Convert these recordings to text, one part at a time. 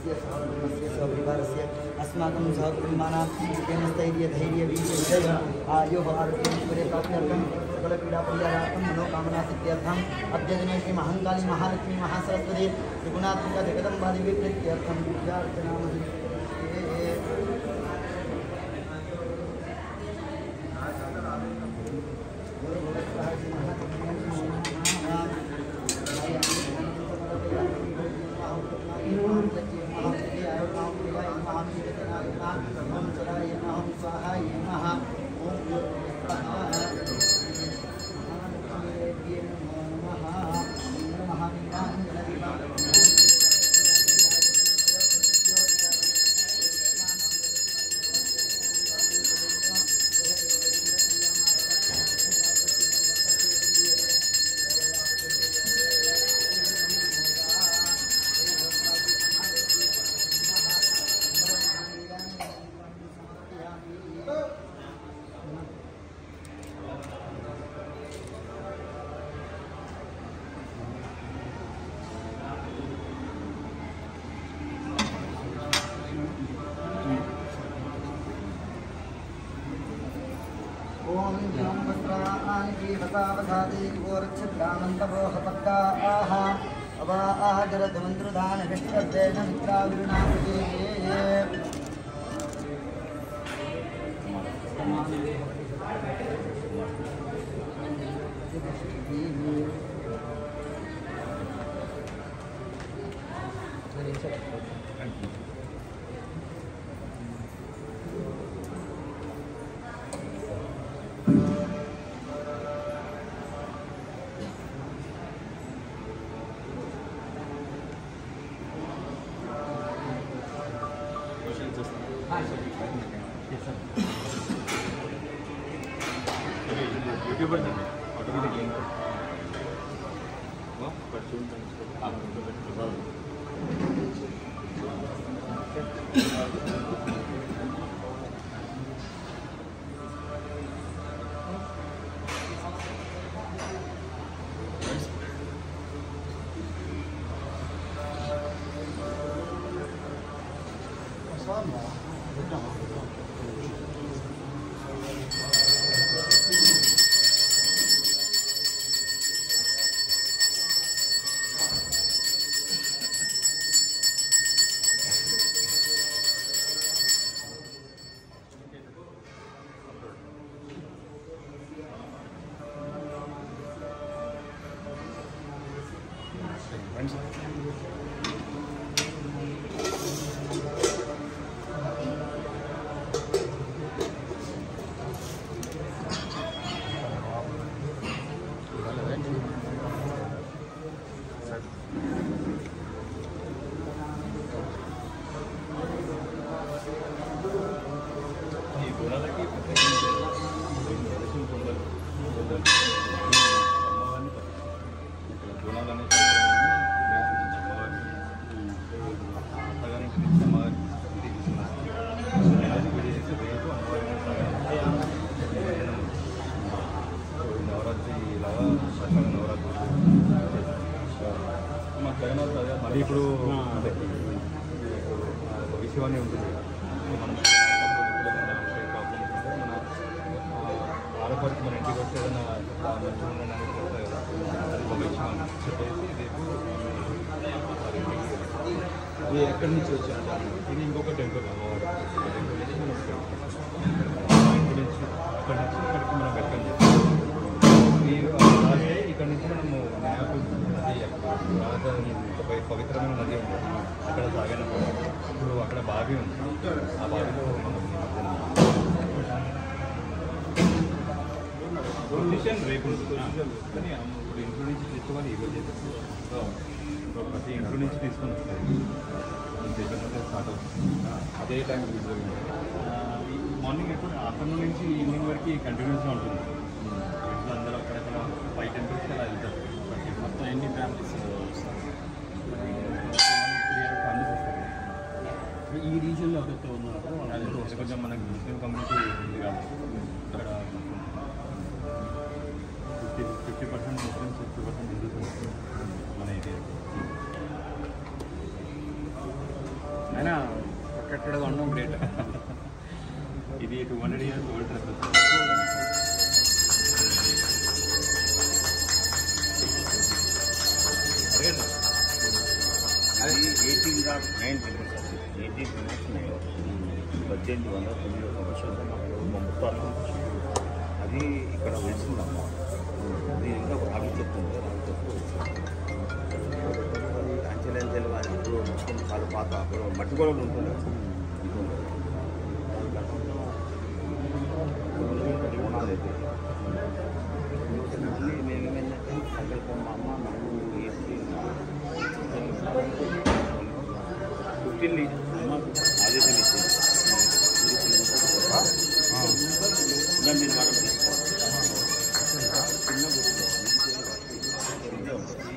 कुटुम्बस्य सहकुटुम्बस्य सहपरिवारस्य अस्माकं सहकुटुम्बानां स्थैर्यधैर्यवीर्यविजय आयुः आरोग्यैश्वर्य प्राप्त्यर्थं सकलपीडापरिहारार्थं मनोकामनासिद्ध्यर्थम् अद्यतने श्री महाङ्काली महालक्ष्मी महासरस्वती त्रिगुणात्मिका जगदम्बादेवी प्रीत्यर्थं पूजार्चनामहि ॐ जं वस्त्राणि जीवतावधाते गोरक्षब्राह्मन्तपोहपक्काः अवाजरधमन्त्रदानविष्टभ्येन मित्राविरुणामये యూట్యూబర్ అండి ఆటోమేటిక్ లింక్ ఈ గుణాలకి ప్రత్యేకించి దర్శనం పొందాలి పొందాలి అమ్మవారిని ఇక్కడ గుణాలు అనేది అమ్మవారిని అత్తగారికి తెచ్చి అమ్మవారిని ఇంటికి తీసుకున్నారు నెలకి విడేసి రేపు అమ్మవారిని నవరాత్రి ఇలాగా ప్రసాద నవరాత్రి మా జగన్నాథ్ అదే మళ్ళీ ఇప్పుడు అదే విషయవాణి ఉంటుంది మనం ఆడపడికి మన ఇంటికి వచ్చి ఏదైనా మంచిగా ఉండడానికి చెప్తారు కదా అది ఒక విషయం చెప్పేసి రేపు వారి ఇంటికి ఇది ఎక్కడి నుంచి వచ్చారు ఇది ఇంకొక టెంపుల్ అమ్మవారు ఆ టెంపుల్ నుంచి మనం ఇక్కడికి ఇంటి నుంచి అక్కడి నుంచి ఇక్కడికి మనం వెల్కమ్ చేస్తాం మీరు అలాగే ఇక్కడ నుంచి మనము మ్యాప్ నది రాజధాని ఒక పవి- పవిత్రమైన నది ఉంది అక్కడ సాగినప్పుడు ఇప్పుడు అక్కడ బావి ఉంది ఆ బావిలో మనం పొజిషన్ రేపు ఉంటుంది కానీ అమ్మ ఇప్పుడు ఇంట్లో నుంచి తెచ్చుకొని ఈరోజు చేసేసి సో ఇప్పుడు ప్రతి ఇంట్లో నుంచి తీసుకొని వస్తుంది సెకండ్ నుంచి స్టార్ట్ అవుతుంది అదే టైం మార్నింగ్ ఎప్పుడు ఆఫ్టర్నూన్ నుంచి ఈవినింగ్ వరకు కంటిన్యూస్గా ఉంటుంది ఇంట్లో అందరూ అక్కడక్కడ ఫైవ్ టెంపుల్స్కి అలా వెళ్తారు ప్రతి మొత్తం ఎన్ని ఫ్యామిలీస్ ఫ్యామిలీస్ వస్తారు ఈ రీజియన్లో ఎవరైతే ఉన్నారో అది వాళ్ళందరూ కొంచెం కొంచెం మనకి ముస్లిం కమ్యూనిటీ ఉంది కాబట్టి ఇక్కడ fifty fifty percent Muslims fifty percent Hindus మన ఏరియా అయినా పక్కెక్కడ ఉండడం గ్రేట్ ఇది two hundred years old dress అది eighteen dot nine eighteen nine పద్దెనిమిది వందల తొమ్మిది సంవత్సరంలో మాకు మా ముత్తాత అది ఇక్కడ వెలిసిందమ్మ అది ఇంకా రావి చెట్టు ఉంది రావి చెట్టు అంచెలంచెలు వారి ఇప్పుడు మొత్తం చాలా పాత అప్పుడు మట్టి గొడవలు ఉంటుండే ఇది ఉండేది. దాని గతంలో బోనాలు అయితే మళ్ళీ మేము ఏమైందంటే సంకల్పం మా అమ్మ నాకు వేసి పుట్టిల్లి అమ్మకు ఆదేశం ఇచ్చింది మీరు పునర్ నిర్మాణం చేసుకోవాలి చిన్న గుర్తు ఇదే ఉంటుంది.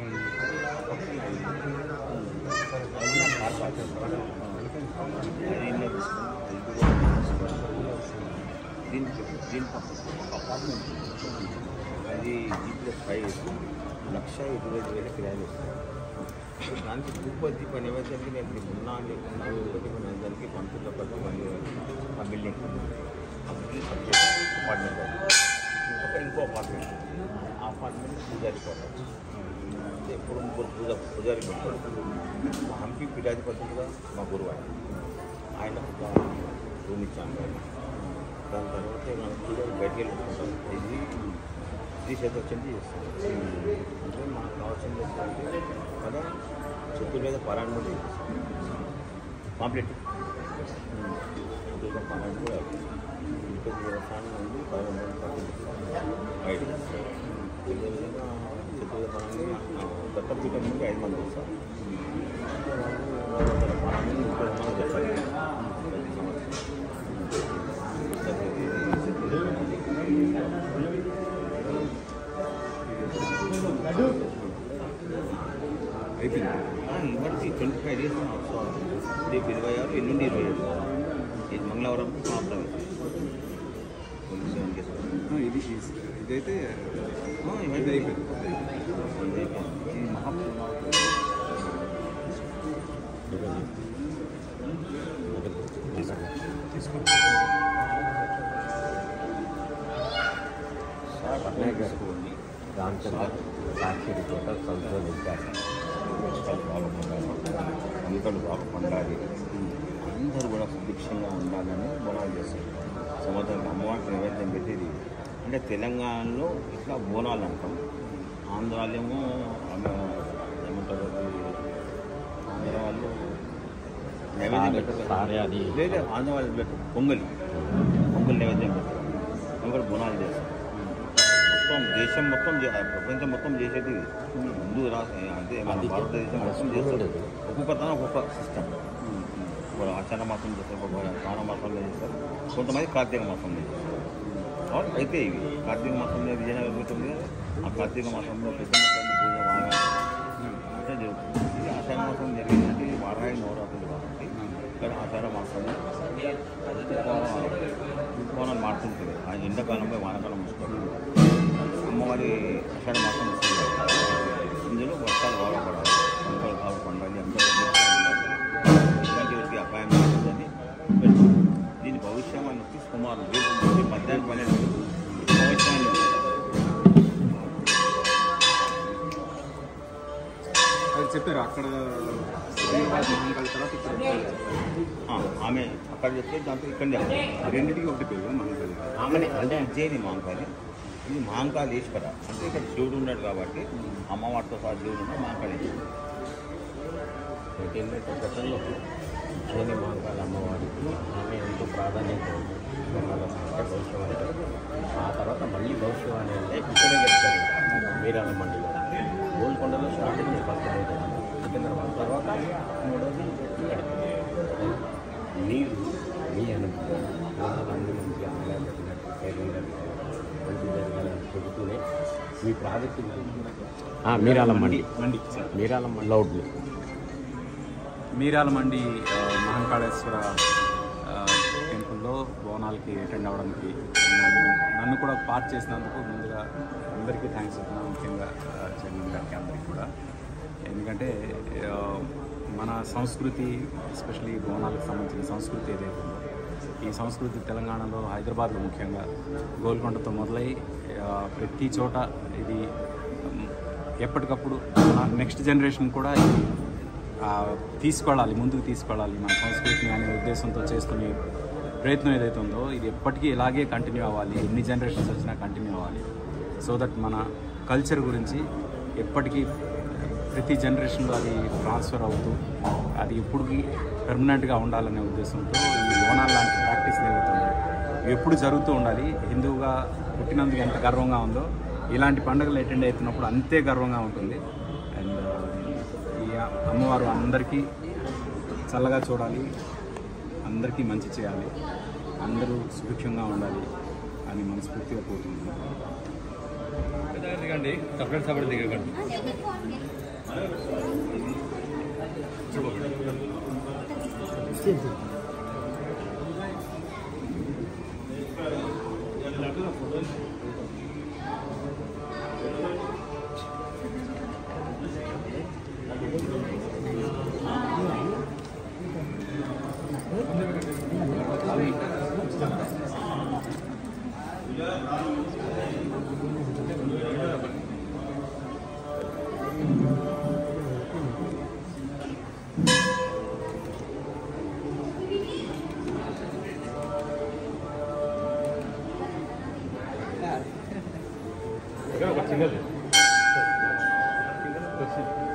అది నా పాట పాడుతుంది. అది ఇల్లు తీసుకుని, ఇది కూడా తీసుకుని, దీనికి దీని పక్కన ఒక అపార్ట్మెంట్ ఉంది. అది జీ ప్లస్ ఫైవ్ లక్ష ఇరవై ఐదు వేల కిరాయిలు వస్తాయి దానికి భూపతి పని నైవేద్యానికి నేను ఇప్పుడు ఉన్నా అని ఉన్నా భూపతి పని నైవేద్యానికి పంతుల పది మళ్ళీ ఆ బిల్డింగ్ ఆ బిల్డింగ్ సబ్జెక్ట్ అపార్ట్మెంట్ అది. ఒక ఇంకో అపార్ట్మెంట్ ఆ అపార్ట్మెంట్ పూజారి క్వార్టర్స్ అంటే ఎప్పుడు ముగ్గురు పూజ పూజారి ఉంటారు మా హంపి పీఠాధిపతులుగా మా గురువు ఆయన ఆయనకు ఒక రూమ్ ఇచ్చాను నేను. దాని తర్వాత మనం పూజారి బయటికి వెళ్ళి ఇది శ్రీ చతుర్థి చేస్తాం అంటే మనకు కావాల్సింది ఏంటంటే కదా చతుర్వేద పారాయణ కూడా చేస్తాం కాంప్లీట్ చతుర్వేద పారాయణ కూడా ఇక్కడ వ్యవసాయం ఉంది పారాయణ బయట అదేవిధంగా చతుర్వేద పారాయణ దత్తపీఠం నుండి ఐదు మంది వస్తారు వాళ్ళ పారాయణ ముప్పై మంది చేస్తారు ప్రతి సంవత్సరం అయిపోయింది ఇప్పటికి ట్వంటీ ఫైవ్ డేస్ అవసరం రేపు ఇరవై ఆరు ఎల్లుండి ఇరవై ఏడు ఇది మంగళవారం సమాప్తం ట్వంటీ సెవెన్ డేస్ ఆ, ఇది ఇదైతే ఇవన్నీ ఇది అయిపోయింది ఇది మహాప్రభు తీసుకోండి రామచంద్ర సాక్షి రిపోర్టర్ సంతోషించారు కష్టాలు బాగా పండాలి వంటలు బాగా పండాలి అందరూ కూడా సుభిక్షంగా ఉండాలని బోనాలు చేస్తారు సంవత్సరం అమ్మవారికి నైవేద్యం పెట్టేది అంటే తెలంగాణలో ఇట్లా బోనాలు అంటాం ఆంధ్రాలేమో ఆమె ఏమంటారు అది, ఆంధ్ర వాళ్ళు నైవేద్యం పెట్టరు సారే అది లేదా ఆంధ్ర వాళ్ళు పెట్టరు పొంగలి పొంగల్ నైవేద్యం పెట్టరు మేము కూడా బోనాలు చేస్తాం మొత్తం దేశం మొత్తం చే- ప్రపంచం మొత్తం చేసేది ఇది. ముందు రాష్ట్ర అంటే మన అది భారతదేశం మొత్తం అది చేస్తారు ఉండదు. ఒక్కొక్క తన ఒక్కొక్క సిస్టమ్ ఇప్పుడు ఆషాఢ మాసం చేస్తారు ఒక శ్రావణ మాసంలో చేస్తారు కొంతమంది కార్తీక మాసంలో చేస్తారు అవును, అయితే ఇవి కార్తీక మాసంలో విజయనగరం ఉంటుంది కదా ఆ కార్తీక మాసంలో పెద్ద మొత్తాన్ని పూజ బాగా అంటే జరుగుతుంది ఇది ఆషాఢ మాసం జరిగిందంటే ఇది వారాయి నవరాత్రులు కాబట్టి ఇక్కడ ఆషాఢ మాసంలో ఋతుమానం మారుతుంటుంది ఆ ఎండాకాలంలో వానకాలం వస్తుంది అమ్మవారి ఆషాఢ మాసం వస్తుంది ఇందులో వర్షాలు బాగా పడాలి పంటలు బాగా పండాలి అందరూ మంచిగా ఉండాలి ఎటువంటి వ్యక్తి అపాయం లేదని పెడతాం దీని భవిష్యమాన్ని వచ్చి సుమారు రేపు నుంచి మధ్యాహ్నం పన్నెండు భవిష్యమాన్ని అది చెప్పారు అక్కడ హైదరాబాద్ మహంకాళి తర్వాత ఇక్కడ వచ్చారు. ఆ, ఆమె అక్కడ చెప్తే దాంతో ఇక్కడనే రెండింటికి ఒకటి పేరు మహంకాళి ఆమెనే అంటే ఉజ్జయిని మహంకాళి ఇది మహంకాళి ఈశ్వర అంటే ఇక్కడ శివుడు ఉన్నాడు కాబట్టి అమ్మవారితో సహా శివుడు ఉన్నాడు మహంకాళి ఈశ్వర. ఏంటంటే గతంలో జైని మహంకాళ అమ్మవారికి ఆమె ఎంతో ప్రాధాన్యత ఉంది వాళ్ళ సంస్థ భవిష్యవాణి ఆ తర్వాత మళ్ళీ భవిష్యవాణి అంటే ఇక్కడే చెప్తారు మీరాల మండిలో గోల్కొండలో స్టార్టింగ్ ఫస్ట్ సికింద్రాబాద్ తర్వాత మూడోది ఇక్కడ మీరు మీ అనుభవం అన్ని మంచి అమ్మగారు చెప్పినట్టు పేరు మంచి జరగాలని చెబుతూనే మీ ప్రాజెక్టు మీరాల మండి మండి సార్ మీరాల మండి లౌడ్లు మీరాల మండి ఆ, మహంకాళేశ్వర ఆ, టెంపుల్లో బోనాలకి అటెండ్ అవ్వడానికి నన్ను నన్ను కూడా పార్ట్ చేసినందుకు ముందుగా అందరికీ థ్యాంక్స్ చెప్తున్నాను ముఖ్యంగా ఆ, చైర్మన్ గారికి అందరికీ కూడా ఎందుకంటే ఆ, మన సంస్కృతి ఎస్పెషలీ బోనాలకు సంబంధించిన సంస్కృతి ఏదైతే ఉందో ఈ సంస్కృతి తెలంగాణలో హైదరాబాద్లో ముఖ్యంగా గోల్కొండతో మొదలై ఆ, ప్రతి చోట ఇది ఉమ్, ఎప్పటికప్పుడు నెక్స్ట్ జనరేషన్ కూడా ఇది ఆ, తీసుకెళ్ళాలి ముందుకు తీసుకెళ్ళాలి మన సంస్కృతిని అనే ఉద్దేశంతో చేస్తున్న ఈ ప్రయత్నం ఏదైతే ఉందో ఇది ఎప్పటికీ ఇలాగే కంటిన్యూ అవ్వాలి ఎన్ని జనరేషన్స్ వచ్చినా కంటిన్యూ అవ్వాలి సో దట్ మన కల్చర్ గురించి ఎప్పటికీ ప్రతి జనరేషన్లో అది ట్రాన్స్ఫర్ అవుతూ అది ఎప్పటికీ పెర్మనెంట్గా ఉండాలనే ఉద్దేశంతో ఈ బోనాలు లాంటి ప్రాక్టీస్ ఏవైతే ఉన్నాయో ఇవి ఎప్పుడు జరుగుతూ ఉండాలి హిందువుగా పుట్టినందుకు ఎంత గర్వంగా ఉందో ఇలాంటి పండుగలు అటెండ్ అవుతున్నప్పుడు అంతే గర్వంగా ఉంటుంది అండ్ ఈ అమ్మవారు అందరికీ చల్లగా చూడాలి అందరికీ మంచి చేయాలి అందరూ సుభిక్షంగా ఉండాలి అని మనస్ఫూర్తిగా కోరుతున్నాను దిగండి సపరేట్ సపరేట్ దిగకండి ఇక్కడ ఒక చిన్నది